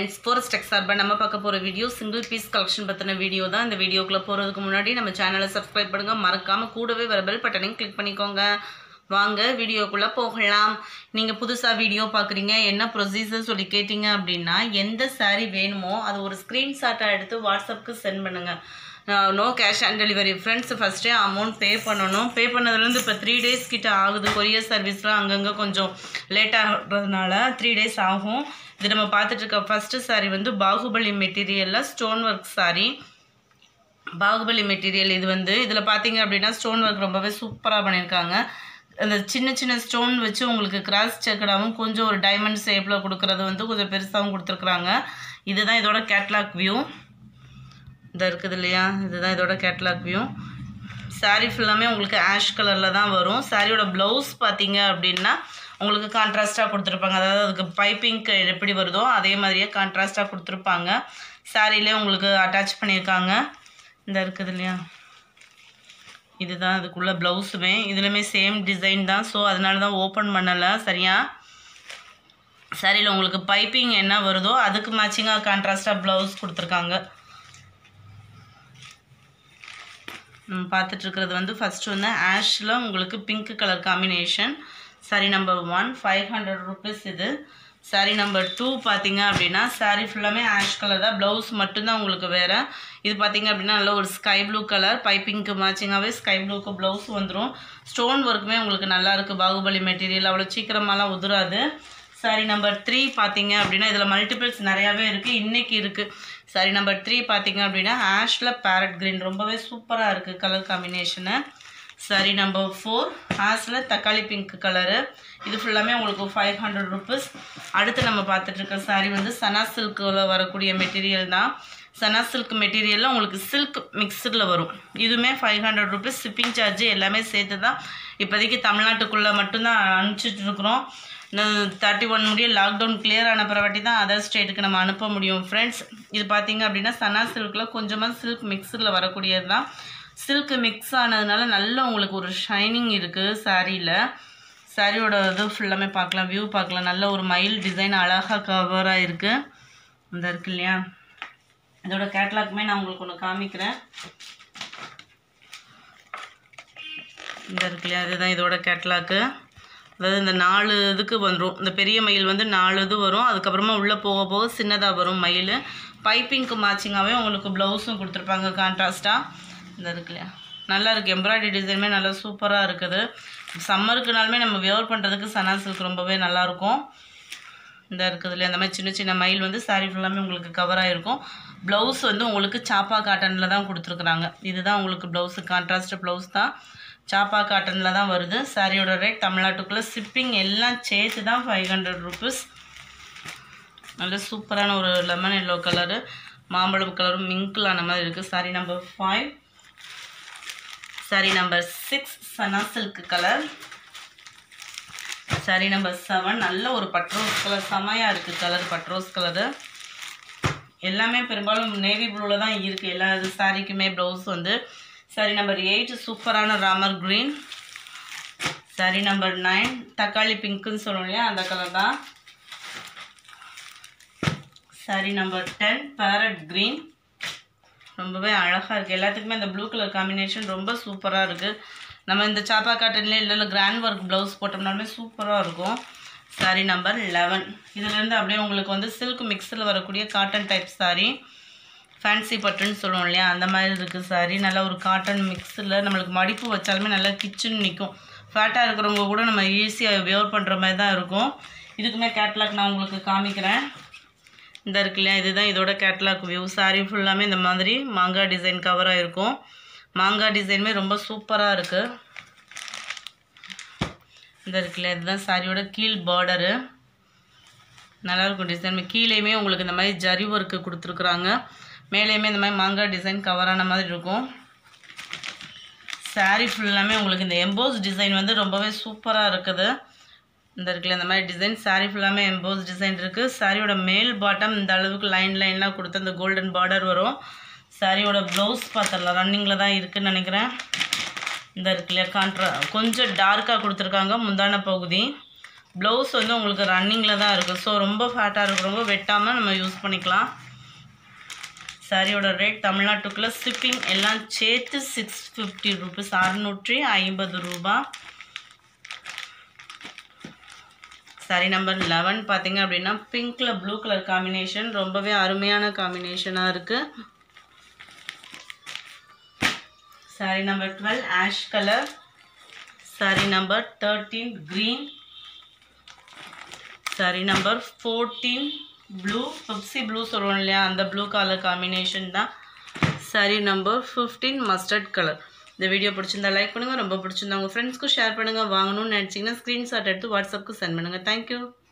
friends forest tech சார்பாக நம்ம பார்க்க போகிற வீடியோ சிங்கிள் பீஸ் கலெக்ஷன் பற்றின வீடியோ தான் இந்த வீடியோக்குள்ளே போகிறதுக்கு முன்னாடி நம்ம சேனலை சப்ஸ்கிரைப் பண்ணுங்கள் மறக்காமல் கூடவே வர பெல் பட்டனையும் கிளிக் பண்ணிக்கோங்க வாங்க வீடியோக்குள்ளே போகலாம் நீங்கள் புதுசாக வீடியோ பார்க்குறீங்க என்ன ப்ரொசீஜர் சொல்லி கேட்டிங்க அப்படின்னா எந்த saree வேணுமோ அது ஒரு ஸ்க்ரீன்ஷாட்டாக எடுத்து வாட்ஸ்அப்புக்கு சென்ட் பண்ணுங்கள் no cash on delivery friends ஃபஸ்ட்டே அமௌண்ட் பே பண்ணணும் பே பண்ணதுலேருந்து இப்போ த்ரீ டேஸ் கிட்ட ஆகுது கொரியர் சர்வீஸ்லாம் அங்கங்கே கொஞ்சம் லேட் ஆகிறதுனால த்ரீ டேஸ் ஆகும் இது நம்ம பார்த்துட்டு இருக்க ஃபஸ்ட்டு saree வந்து பாகுபலி மெட்டீரியலில் stone work saree Baahubali material இது வந்து இதில் பார்த்தீங்க அப்படின்னா ஸ்டோன் ஒர்க் ரொம்பவே சூப்பராக பண்ணியிருக்காங்க அந்த சின்ன சின்ன ஸ்டோன் வச்சு உங்களுக்கு கிராஸ் செக்கடாகவும் கொஞ்சம் ஒரு டைமண்ட் ஷேப்பில் கொடுக்குறது வந்து கொஞ்சம் பெருசாகவும் கொடுத்துருக்குறாங்க இதுதான் இதோட கேட்லாக் வியூ இந்த இருக்குது இல்லையா இதுதான் இதோட கேட்லாக் வியூ saree ஃபுல்லாமே உங்களுக்கு ஆஷ் கலரில் தான் வரும் சாரியோட ப்ளவுஸ் பார்த்தீங்க அப்படின்னா உங்களுக்கு கான்ட்ராஸ்ட்டாக கொடுத்துருப்பாங்க அதாவது அதுக்கு பைப்பிங்க்கு எப்படி வருதோ அதே மாதிரியே கான்ட்ராஸ்ட்டாக கொடுத்துருப்பாங்க சாரிலே உங்களுக்கு அட்டாச் பண்ணியிருக்காங்க இந்த இருக்குது இல்லையா இதுதான் அதுக்குள்ள ப்ளவுஸுமே இதுலையுமே சேம் டிசைன் தான் ஸோ அதனால தான் ஓப்பன் பண்ணலை சரியா சாரியில் உங்களுக்கு பைப்பிங் என்ன வருதோ அதுக்கு மேட்சிங்காக கான்ட்ராஸ்ட்டாக ப்ளவுஸ் கொடுத்துருக்காங்க நம்ம பார்த்துட்டு இருக்கிறது வந்து ஃபஸ்ட்டு வந்து ஆஷில் உங்களுக்கு pink colour combination sari number one five hundred rupees இது சாரி நம்பர் டூ பார்த்தீங்க அப்படின்னா சாரி ஃபுல்லாமே ஆஷ் கலர் தான் ப்ளவுஸ் மட்டும்தான் உங்களுக்கு வேறு இது பார்த்தீங்க அப்படின்னா நல்ல ஒரு ஸ்கை ப்ளூ கலர் பைப்பிங்க்கு மேட்சிங்காகவே ஸ்கை ப்ளூக்கு ப்ளவுஸ் வந்துடும் ஸ்டோன் ஒர்க்குமே உங்களுக்கு நல்லா இருக்குது பாகுபலி மெட்டீரியல் அவ்வளோ சீக்கிரமாலாம் உதிராது சாரி நம்பர் த்ரீ பார்த்தீங்க அப்படின்னா இதில் மல்டிபிள்ஸ் நிறையாவே இருக்குது இன்றைக்கி இருக்குது சாரி நம்பர் த்ரீ பார்த்தீங்க அப்படின்னா ஆஷில் பேரட் க்ரீன் ரொம்பவே சூப்பராக இருக்குது colour combination sari number four ஆஷில் தக்காளி பிங்க் கலரு இது ஃபுல்லாமே உங்களுக்கு ஃபைவ் ஹண்ட்ரட் ருபீஸ் அடுத்து நம்ம பார்த்துட்டு இருக்க சாரி வந்து சனா சில்கில் வரக்கூடிய மெட்டீரியல் தான் சனா சில்க் மெட்டீரியலில் உங்களுக்கு சில்க் மிக்சடில் வரும் இதுவுமே five hundred rupees shipping charge எல்லாமே சேர்த்து தான் இப்போதைக்கு தமிழ்நாட்டுக்குள்ளே மட்டும்தான் அனுப்பிச்சிட்டு இருக்கிறோம் தேர்ட்டி ஒன் முடிய லாக்டவுன் கிளியர் ஆன பிறவாட்டி தான் அதர் ஸ்டேட்டுக்கு நம்ம அனுப்ப முடியும் ஃப்ரெண்ட்ஸ் இது பார்த்தீங்க அப்படின்னா சனா சில்கில் கொஞ்சமாக சில்க் மிக்ஸில் வரக்கூடியது தான் சில்க் மிக்ஸ் ஆனதுனால நல்ல உங்களுக்கு ஒரு ஷைனிங் இருக்குது சாரியில் சாரியோட இது ஃபுல்லாமே பார்க்கலாம் வியூ பார்க்கலாம் நல்ல ஒரு மயில் டிசைன் அழகாக கவராக இருக்குது இந்த இருக்கு இல்லையா இதோட கேட்லாக்குமே நான் உங்களுக்கு ஒன்று காமிக்கிறேன் இந்த இருக்கு இல்லையா இதுதான் இதோட கேட்லாக்கு அதாவது இந்த நாலு இதுக்கு வந்துடும் இந்த பெரிய மயில் வந்து நாலு இது வரும் அதுக்கப்புறமா உள்ளே போக போக சின்னதாக வரும் மயில் பைப்பிங்க்கு மேட்சிங்காகவே உங்களுக்கு ப்ளவுஸும் கொடுத்துருப்பாங்க கான்ட்ராஸ்ட்டாக இந்த இருக்கு இல்லையா நல்லா இருக்குது எம்ப்ராய்டரி டிசைனுமே நல்லா சூப்பராக இருக்குது சம்மருக்குனாலுமே நம்ம வியர் பண்ணுறதுக்கு சனா சில்க் ரொம்பவே நல்லாயிருக்கும் இந்த இருக்குது இல்லையா அந்த மாதிரி சின்ன சின்ன மயில் வந்து சாரீ ஃபுல்லாமே உங்களுக்கு கவர் ஆகிருக்கும் ப்ளவுஸ் வந்து உங்களுக்கு சாப்பா காட்டனில் தான் கொடுத்துருக்குறாங்க இதுதான் உங்களுக்கு ப்ளவுஸு கான்ட்ராஸ்ட் ப்ளவுஸ் தான் சாப்பா காட்டனில் தான் வருது சாரியோட ரேட் தமிழ்நாட்டுக்குள்ளே ஷிப்பிங் எல்லாம் சேர்த்து தான் ஃபைவ் ஹண்ட்ரட் ருபீஸ் நல்ல சூப்பரான ஒரு லெமன் எல்லோ கலரு மாம்பழம் கலரும் மிங்கிள் ஆன மாதிரி இருக்குது sari number five sari number six சனா silk colour sari number seven நல்ல ஒரு பட்ரோஸ் கலர் செமையாக இருக்குது கலர் பட்ரோஸ் கலரு எல்லாமே பெரும்பாலும் நேவி ப்ளூவில் தான் இருக்குது எல்லா இது சாரிக்குமே ப்ளவுஸ் வந்து சாரி நம்பர் எயிட் சூப்பரான Ramar green sari number nine தக்காளி பிங்க்குன்னு சொல்லுவோம் இல்லையா அந்த கலர் தான் sari number ten parrot green ரொம்பவே அழகாக இருக்குது எல்லாத்துக்குமே இந்த ப்ளூ கலர் காம்பினேஷன் ரொம்ப சூப்பராக இருக்குது நம்ம இந்த சாப்பா காட்டன்லேயே இல்லை இல்லை கிராண்ட் ஒர்க் ப்ளவுஸ் போட்டோம்னாலுமே சூப்பராக இருக்கும் சாரி நம்பர் லெவன் இதுலேருந்து அப்படியே உங்களுக்கு வந்து சில்க் மிக்ஸில் வரக்கூடிய காட்டன் டைப் சாரீ ஃபேன்சி பட்டுன்னு சொல்லுவோம் இல்லையா அந்த மாதிரி இருக்குது சாரி நல்லா ஒரு காட்டன் மிக்ஸில் நம்மளுக்கு மடிப்பு வச்சாலுமே நல்லா கிச்சன் நிற்கும் ஃபேட்டாக இருக்கிறவங்க கூட நம்ம ஈஸியாக வியர் பண்ணுற மாதிரி தான் இருக்கும் இதுக்குமே கேட்லாக் நான் உங்களுக்கு காமிக்கிறேன் இந்த இருக்கு இல்லையா இதுதான் இதோட கேட்லாக் வியூ சாரி ஃபுல்லாமே இந்த மாதிரி மாங்காய் டிசைன் கவராக இருக்கும் மாங்காய் டிசைனுமே ரொம்ப சூப்பராக இருக்குது இந்த இருக்கு இல்லையா இதுதான் சாரியோட கீழ் பார்டரு நல்லாயிருக்கும் டிசைன் கீழேயுமே உங்களுக்கு இந்த மாதிரி ஜரி ஒர்க்கு கொடுத்துருக்குறாங்க மேலேயுமே இந்த மாதிரி மாங்காய் டிசைன் கவரான மாதிரி இருக்கும் சாரீ ஃபுல்லாமே உங்களுக்கு இந்த எம்போஸ் டிசைன் வந்து ரொம்பவே சூப்பராக இருக்குது இந்த இருக்குல்ல இந்த மாதிரி டிசைன் சாரீ ஃபுல்லாமே எம்போஸ் டிசைன் இருக்குது சாரியோட மேல் பாட்டம் இந்த அளவுக்கு லைன் லைன்லாம் கொடுத்து அந்த கோல்டன் பார்டர் வரும் சாரியோட ப்ளவுஸ் பார்த்துடலாம் ரன்னிங்கில் தான் இருக்குதுன்னு நினைக்கிறேன் இந்த இருக்குல்லையா கான்ட்ரா கொஞ்சம் டார்க்காக கொடுத்துருக்காங்க முந்தான பகுதி ப்ளவுஸ் வந்து உங்களுக்கு ரன்னிங்கில் தான் இருக்கும் ஸோ ரொம்ப ஃபேட்டாக இருக்கிறவங்க வெட்டாமல் நம்ம யூஸ் பண்ணிக்கலாம் சாரியோட ரேட் தமிழ்நாட்டுக்குள்ளே ஷிப்பிங் எல்லாம் சேர்த்து சிக்ஸ் ஃபிஃப்டி ருபீஸ் அறுநூற்றி ஐம்பது ரூபா சாரி நம்பர் லெவன் பார்த்தீங்க அப்படின்னா பிங்க்கில் ப்ளூ கலர் காம்பினேஷன் ரொம்பவே அருமையான காம்பினேஷனாக இருக்குது sari number twelve ash colour sari number thirteen green sari number fourteen blue Pepsi blue சொல்லுவோம் இல்லையா அந்த ப்ளூ கலர் காம்பினேஷன் தான் sari number fifteen mustard colour இந்த வீடியோ பிடிச்சிருந்தா லைக் பண்ணுங்கள் ரொம்ப பிடிச்சிருந்தா உங்கள் ஃப்ரெண்ட்ஸ்க்கும் ஷேர் பண்ணுங்கள் வாங்கணும்னு நினச்சிங்கன்னா ஸ்க்ரீன்ஷாட் எடுத்து வாட்ஸ்அப்புக்கு சென்ட் பண்ணுங்கள் தேங்க்யூ